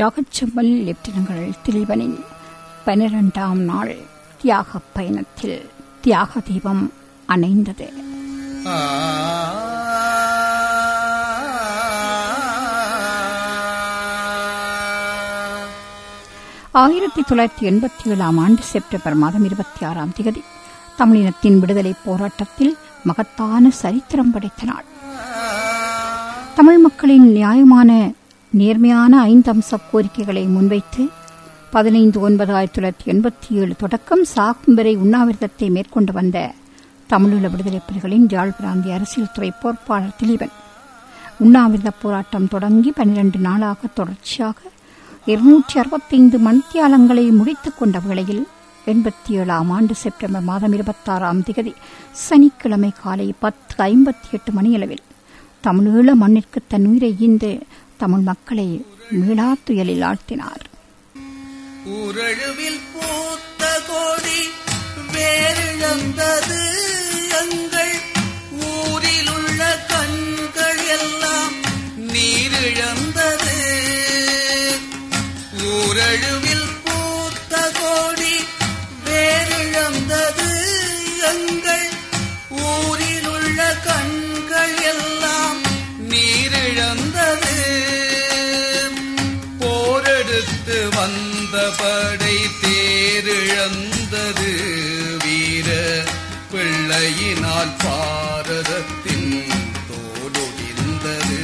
தியாகச்செம்மல் லெப்டினன்கள் திலீபனின் பனிரெண்டாம் நாள் தியாக பயணத்தில் தியாக தீபம் அணைந்தது ஆயிரத்தி தொள்ளாயிரத்தி எண்பத்தி ஏழாம் ஆண்டு செப்டம்பர் மாதம் இருபத்தி ஆறாம் தேதி தமிழினத்தின் விடுதலை போராட்டத்தில் மகத்தான சரித்திரம் படைத்த நாள் தமிழ் மக்களின் நியாயமான நேர்மையான ஐந்து அம்ச கோரிக்கைகளை முன்வைத்து பதினைந்து ஒன்பது ஆயிரத்தி தொள்ளாயிரத்தி எண்பத்தி ஏழு தொடக்கம் சாகும் வரை உண்ணாவிரதத்தை மேற்கொண்டு வந்த தமிழீழ விடுதலை புலிகளின் யாழ் பிராந்திய அரசியல் துறை பொறுப்பாளர் திலீபன் உண்ணாவிரத போராட்டம் தொடங்கி பனிரண்டு நாளாக தொடர்ச்சியாக இருநூற்றி அறுபத்தைந்து மணித்தியாலங்களை முடித்துக் கொண்ட வேளையில் எண்பத்தி ஏழாம் ஆண்டு செப்டம்பர் மாதம் இருபத்தாறாம் திகதி சனிக்கிழமை காலை பத்து ஐம்பத்தி எட்டு மணியளவில் தமிழீழ மண்ணிற்கு தன் உயிரை ஈந்து தமிழ் மக்களை மீளா துயலில் ஆழ்த்தினார் ஊரழுவில் பூத்த கோடி வேறிழந்தது எங்கள் ஊரில் உள்ள கண்கள் எல்லாம் நீரிழந்தது ஊரழுவில் பூத்த கோடி வேறிழந்தது எங்கள் ஊரில் உள்ள கண்கள் எல்லாம் நீரிழந்தது போரெடுத்து வந்த படை தேரிழந்தது வீர பிள்ளையினால் பாரதத்தின் தோடொடிந்தது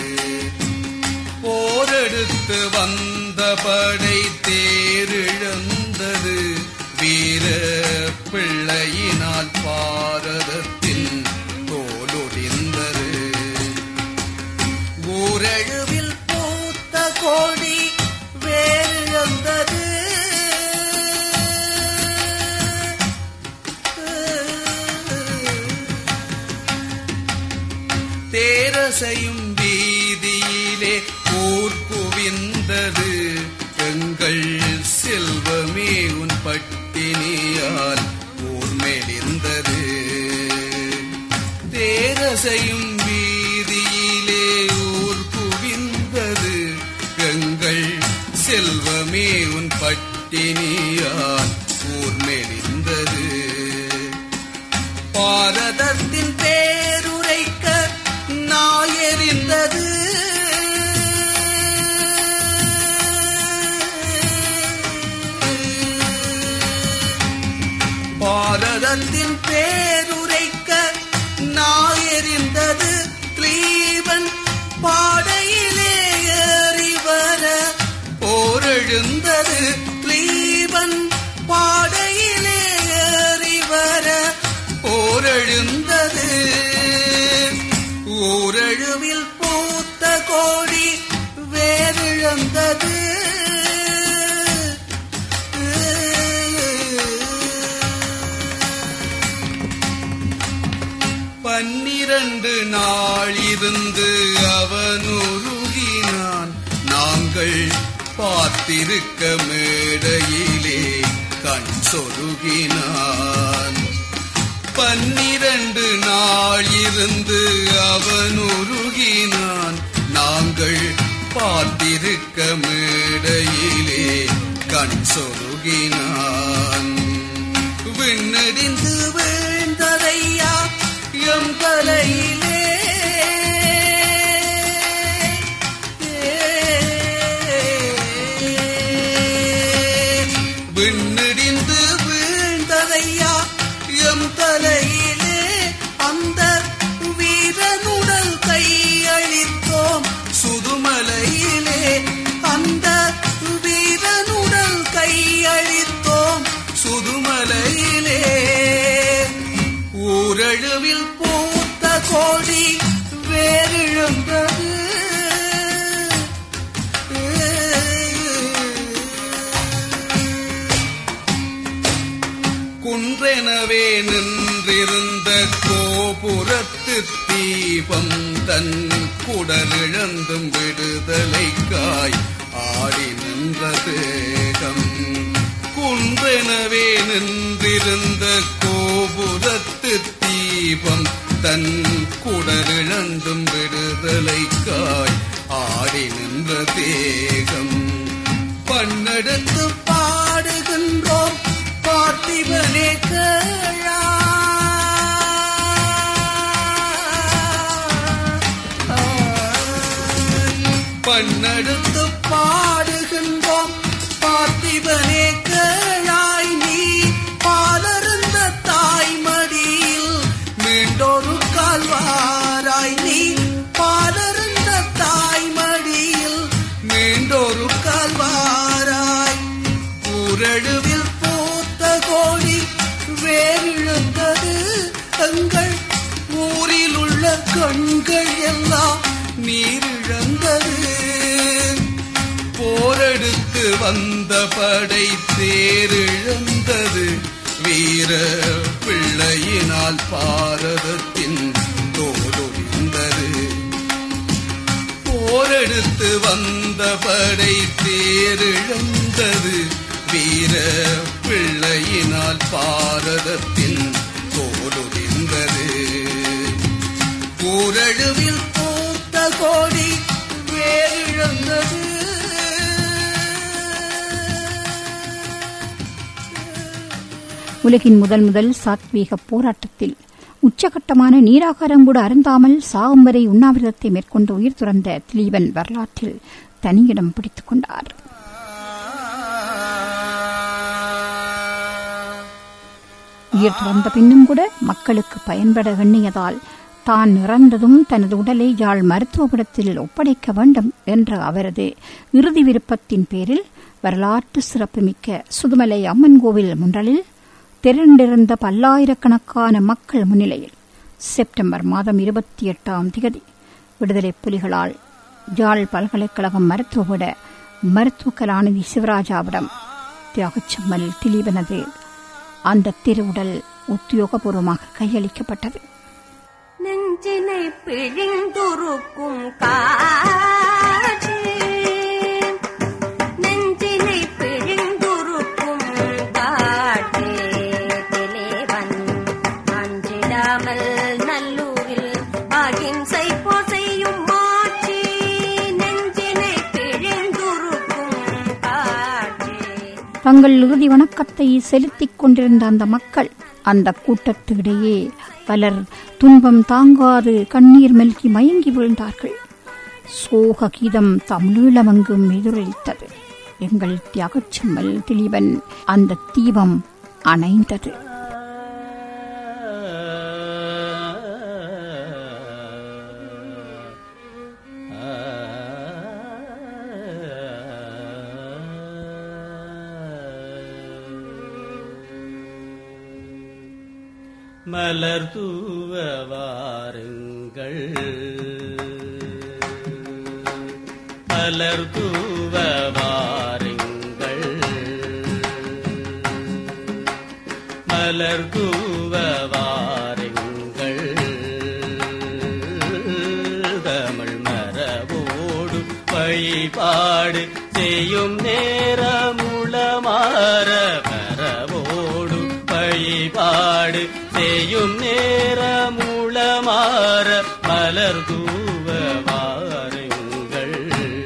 போரெடுத்து வந்த படை தேரிழந்தது வீர பிள்ளையினால் பாரதத்தின் தோடொடிந்தது ஊரழுவில் பூத்த கோடி வேறிழந்தது தேரசையும் வீதியிலே ஊர் குவிந்தது எங்கள் செல்வமே உன் பட்டினியால் ஊர் மெலிந்தது தேரசையும் வீதியிலே ஊர் குவிந்தது எங்கள் செல்வமே உன் பட்டினியால் ஊர் மெலிந்தது பாரதத்தின் பேருரைக்க நாயறிந்தது பாரதத்தின் பேருரைக்க நாயறிந்தது கிளீவன் பாடையிலே ஏறி வர போரெழுந்தது கிளீவன் பாடையிலே ஏறி வர போரெழுந்தது ஊரழுவில் பூத்த கோடி வேறிழந்தது பன்னிரண்டு நாள் இருந்து அவன் உருகினான் நாங்கள் பார்த்திருக்க மேடையிலே கண் சொருகினான் பன்னிரண்டு நாள் இருந்து அவன் உருகினான் நாங்கள் பார்த்திருக்க மேடையிலே கண் சொருகினான் விண்ணடிந்து வீழ்ந்ததையா எம் தலையிலே விண்ணடிந்து வீழ்ந்ததையா எம் தலையிலே அந்த வீரனுடல் கையளித்தோம் சுதுமலையிலே அந்த வீரனுடல் கையளித்தோம் சுதுமலையிலே ஊரழுவில் பூத்த கோடி வேறிழந்தது குன்றெனவே நின்றிருந்த கோபுரத்து தீபம் தன் குடலிழந்தும் விடுதலைக்காய் ஆடி நின்ற தேகம் குன்றெனவே நின்றிருந்த கோபுரத்து தீபம் தன் குடலிழந்தும் விடுதலைக்காய் ஆடி நின்ற தேகம் பண்ணெடுத்து பாடுகின்றோம் பார்த்திபனே கேழா பண்ணெடுத்து பாடுகின்றோம் பார்த்திபனே கேழாய் நீ பாலருந்த தாய்மடியில் மீண்டொரு கால்வாராய் நீ பாலருந்த தாய்மடியில் மீண்டொரு கால்வாராய் ஊரழுவில் பூத்த கோடி வேறிழந்தது எங்கள் ஊரில் உள்ள கண்கள் எல்லாம் நீரிழந்தது போரெடுத்து வந்த படை தேரிழந்தது வீர பிள்ளையினால் பாரதத்தின் தோலொழிந்தது போரெடுத்து வந்த படை தேரிழந்தது வீர பிள்ளையினால் பாரதத்தின் தோலொழிந்தது ஊரழுவில் பூத்த கோடி வேறிழந்தது உலகின் முதல் முதல் சாத்வீக போராட்டத்தில் உச்சகட்டமான நீராகாரம் கூட அருந்தாமல் சாகும் வரை உண்ணாவிரதத்தை மேற்கொண்டு உயிர் துறந்த திலீபன் வரலாற்றில் தனியிடம் பிடித்துக் கொண்டார் உயிர் துறந்த பின்னும் கூட மக்களுக்கு பயன்பட எண்ணியதால் தான் இறந்ததும் தனது உடலை யாழ் மருத்துவபுரத்தில் ஒப்படைக்க வேண்டும் என்ற அவரது இறுதி விருப்பத்தின் பேரில் வரலாற்று சிறப்புமிக்க சுதுமலை அம்மன் கோவில் முன்றலில் திரண்டிருந்த பல்லாயிரக்கணக்கான மக்கள் முன்னிலையில் செப்டம்பர் மாதம் இருபத்தி எட்டாம் திகதி விடுதலை புலிகளால் யாழ் பல்கலைக்கழகம் மருத்துவவிட மருத்துவ கலாநிதி சிவராஜாவிடம் தியாகச்சம்மல் திலீபனது அந்த திருவுடல் உத்தியோகபூர்வமாக கையளிக்கப்பட்டது நெஞ்சினை பிழிந்துருக்கும் காற்று நெஞ்சினை பிழிந்துருக்கும் காற்றே திலேவன் அஞ்சிடாமல் நல்லூரில் அகிம்சை போசையும் மாற்றி நெஞ்சினை பிழிந்துருக்கும் காற்றே தங்கள் இறுதி வணக்கத்தை செலுத்திக் கொண்டிருந்த அந்த மக்கள் அந்த கூட்டத்திடையே பலர் துன்பம் தாங்காது கண்ணீர் மெல்கி மயங்கி வீழ்ந்தார்கள் சோக கீதம் தமிழீழமெங்கும் எதிரொலித்தது எங்கள் தியாகச்செம்மல் திலீபன் அந்த தீபம் அணைந்தது மலர் தூவ வாருங்கள் மலர் தூவ வாருங்கள் மலர் தூவ வாருங்கள் தமிழ் மரபோடு வழிபாடு செய்யும் நேரமுளமாற மரபோடு வழிபாடு செய்யும் நேரமுளமாற மலர் தூவ வாருங்கள்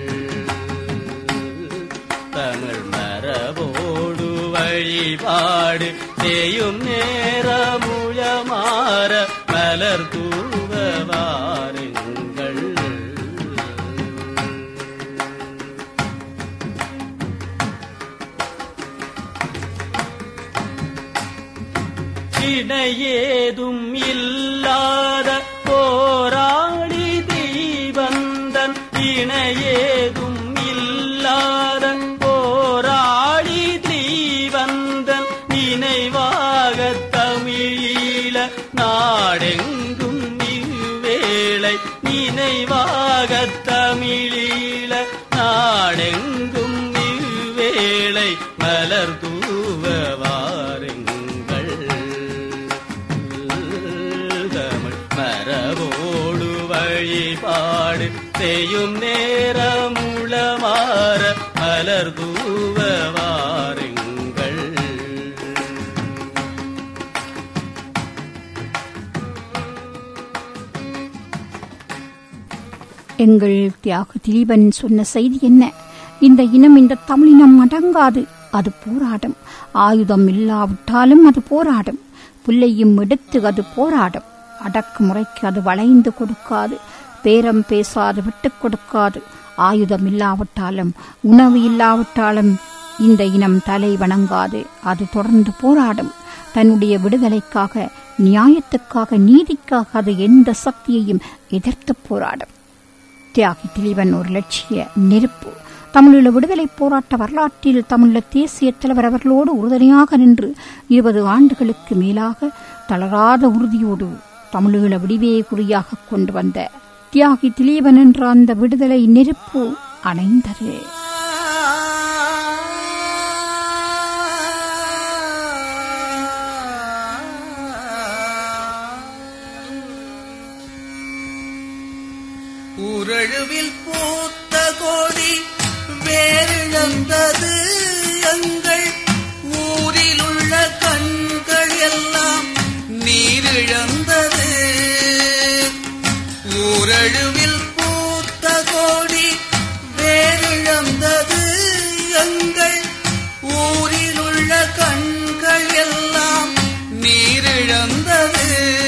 தமிழ் மரபோடு வழிபாடு செய்யும் நேரமுளமாற மலர் தூவ வாருங்கள் இணையேதும் இல்லாத போராளி தீபந்தன் இணையேதும் இல்லாத போராளி தீபந்தன் நினைவாக தமிழீழ நாடெங்கும் இவ்வேளை நினைவாக தமிழீழ நாடெங்கும் இவ்வேளை மலர் தூவ வாருங்கள் தமிழ் மரபோடு வழிபாடு செய்யும் நேரமுளமாற மலர் தூவ வாருங்கள் எங்கள் தியாக திலீபன் சொன்ன செய்தி என்ன இந்த இனம் இந்த தமிழினம் அடங்காது அது போராடும் ஆயுதம் இல்லாவிட்டாலும் அது போராடும் புல்லையும் எடுத்து அது போராடும் அடக்குமுறைக்கு அது வளைந்து கொடுக்காது பேரம் பேசாது விட்டுக் கொடுக்காது ஆயுதம் இல்லாவிட்டாலும் உணவு இல்லாவிட்டாலும் இந்த இனம் தலை வணங்காது அது தொடர்ந்து போராடும் தன்னுடைய விடுதலைக்காக நியாயத்துக்காக நீதிக்காக அது எந்த சக்தியையும் எதிர்த்து போராடும் தியாகி திலீவன் ஒரு லட்சிய நெருப்பு தமிழீழ விடுதலை போராட்ட வரலாற்றில் தமிழீழ தேசிய தலைவர் அவர்களோடு உறுதுணையாக நின்று இருபது ஆண்டுகளுக்கு மேலாக தளராத உறுதியோடு தமிழீழ விடிவே குறியாக கொண்டு வந்த தியாகி திலீவன் என்ற அந்த விடுதலை நெருப்பு அணைந்தது ஊரழுவில் பூத்த கோடி வேறிழந்தது எங்கள் ஊரில் உள்ள கண்கள் எல்லாம் நீரிழந்தது ஊரழுவில் பூத்த கோடி வேறிழந்தது எங்கள் ஊரில் உள்ள கண்கள் எல்லாம் நீரிழந்தது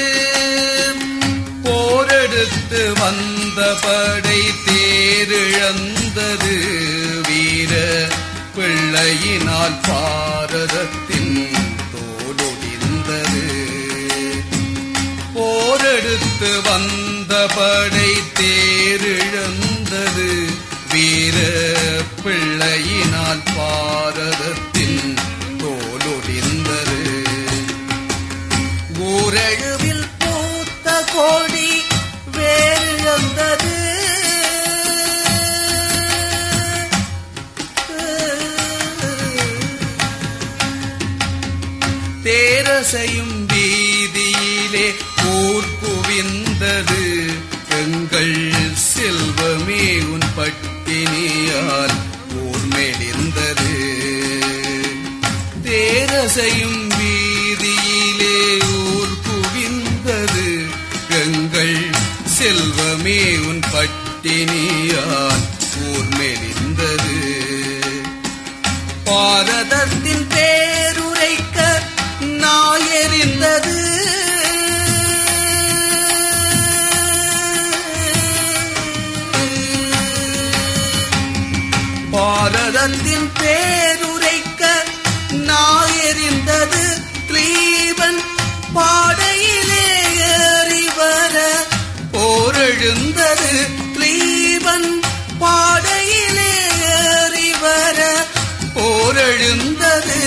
போரெடுத்து வந்த படை தேரிழந்தது வீர பிள்ளையினால் பாரதத்தின் தோலொடிந்தது போரெடுத்து வந்த படை தேரிழந்தது வீர பிள்ளையினால் பாரதத்தின் தோலொடிந்தது ஊரழுவில் பூத்த கோடி வேறிழந்தது தேரசையும் வீதியிலே ஊர் குவிந்தது எங்கள் செல்வமே உன் பட்டினியால் ஊர் மெலிந்தது தேரசையும் வீதியிலே ஊர் குவிந்தது எங்கள் செல்வமே உன் பட்டினியால் ஊர் மெலிந்தது பாரதத்தின் பேருரைக்க நாயறிந்தது பாரதத்தின் பேருரைக்க நாயறிந்தது கிளீவன் பாடையிலே ஏறி வர போரெழுந்தது கிளீவன் பாடையிலே ஏறி வர போரெழுந்தது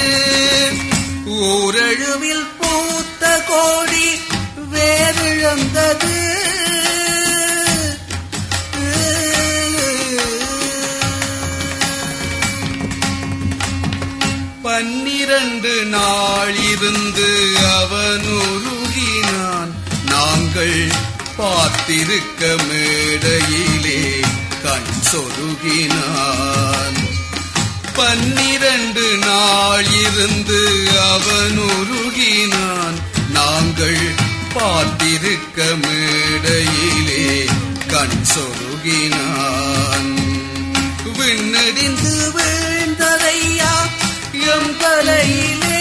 ஊரழுவில் பூத்த கோடி வேறிழந்தது பன்னிரண்டு நாளிருந்து அவன் உருகினான் நாங்கள் பார்த்திருக்க மேடையிலே கண் சொருகினான் பன்னிரண்டு நாள் இருந்து அவன் உருகினான் நாங்கள் பார்த்திருக்க மேடையிலே கண் சொருகினான் விண்ணடிந்து வீழ்ந்ததையா எம் தலையிலே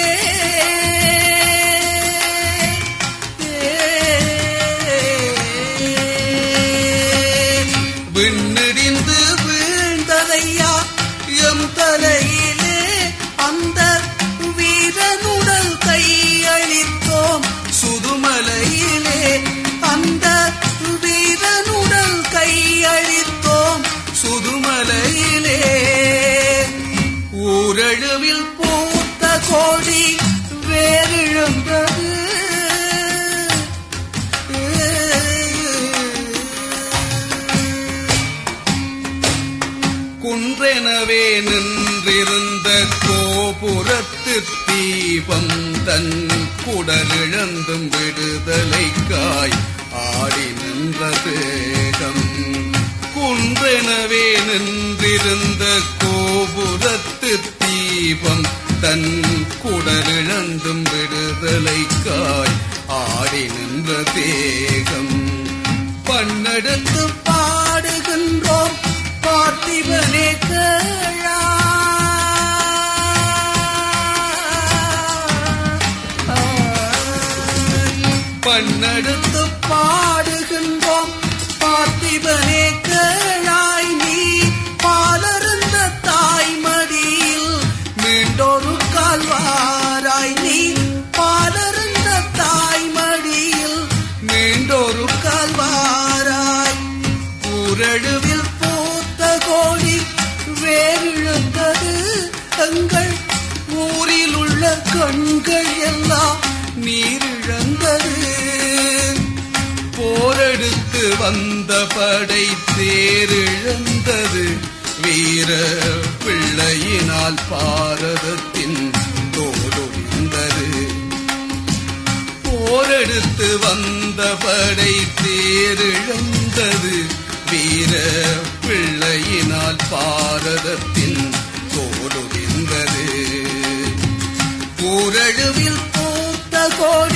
விண்ணிடிந்து வீழ்ந்ததையா எம் தலையிலே அந்த வீரனுடல் கையளித்தோம் சுதுமலையிலே அந்த வீரனுடல் கையளித்தோம் சுதுமலையிலே ஊரழுவில் பூத்த கோடி வேறிழந்தது குன்றெனவே நின்றிருந்த கோபுரத்து தீபம் தன் குடலிழந்தும் விடுதலைக்காய் ஆடி நின்ற தேகம் குன்றெனவே நின்றிருந்த கோபுரத்து தீபம் தன் குடலிழந்தும் விடுதலைக்காய் ஆடி நின்ற தேகம் பண்ணெடுத்து பாடுகின்றோம் பார் பார்த்திபனே கேளாய். பண்ணெடுத்து பாடுகின்றோம் பார்த்திபனே கேளாய் நீ பாலருந்த தாய்மடியில் மீண்டொரு கால்வாராய் நீ பாலருந்த தாய்மடியில் மீண்டொரு கால்வாராய் ஊரழுவில் பூத்த கோடி வேறிழந்தது எங்கள் ஊரில் உள்ள கண்கள் எல்லாம் நீரிழந்தது போரெடுத்து வந்த படை தேரிழந்தது வீர பிள்ளையினால் பாரதத்தின் தோடொழிந்தது போரெடுத்து வந்த படை தேரிழந்தது வீர பிள்ளையினால் பாரதத்தின் தோடொழிந்தது ஊரழுவில் பூத்த கோடி